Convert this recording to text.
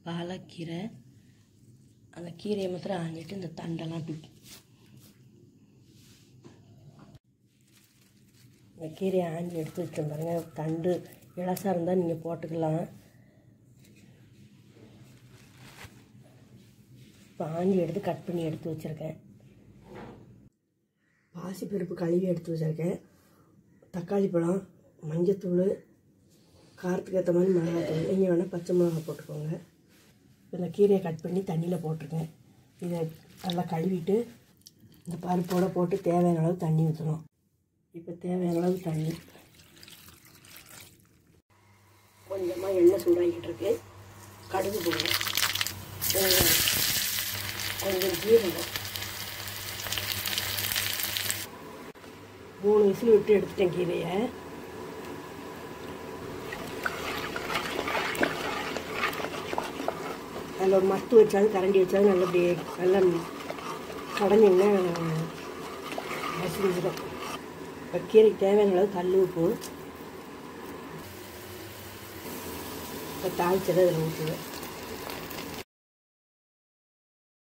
பாலக்கீரை அந்த கீரையை மாத்திரம் ஆஞ்சிட்டு இந்த தண்டெல்லாம் தூக்கி இந்த கீரையை ஆஞ்சி எடுத்து வச்சோம் பாருங்க தண்டு இலசாக இருந்தால் நீங்கள் போட்டுக்கலாம் இப்போ ஆஞ்சி எடுத்து கட் பண்ணி எடுத்து வச்சுருக்கேன் பாசிப்பருப்பு கழுவி எடுத்து வச்சுருக்கேன் தக்காளி பழம் மஞ்சத்தூள் காரத்துக்கு ஏற்ற மாதிரி மிளகாத்தூள் நீங்கள் வேணால் பச்சை மிளகா போட்டுக்கோங்க இந்த கீரையை கட் பண்ணி தண்ணியில் போட்டிருக்கேன் இதை நல்லா கழுவிட்டு இந்த பருப்போடு போட்டு தேவையான அளவு தண்ணி ஊற்றணும் இப்போ தேவையான அளவு தண்ணி கொஞ்சமாக எண்ணெய் சூடாகிட்டு இருக்கு கடுகு போடுவோம் வெங்காயம். கொஞ்சம் ஜீரகம் மூணு விசில் விட்டு எடுத்துட்டேன் கீரையை அதில் ஒரு மத்து வச்சாலும் கரண்டி வச்சாலும் நல்லா அப்படியே நல்லா கடைஞ்சிங்கன்னா மசிஞ்சிடும் இப்போ கீரைக்கு தேவையான அளவு கல் உப்பு இப்போ தாளிச்சதை அதில் ஊற்றுவேன்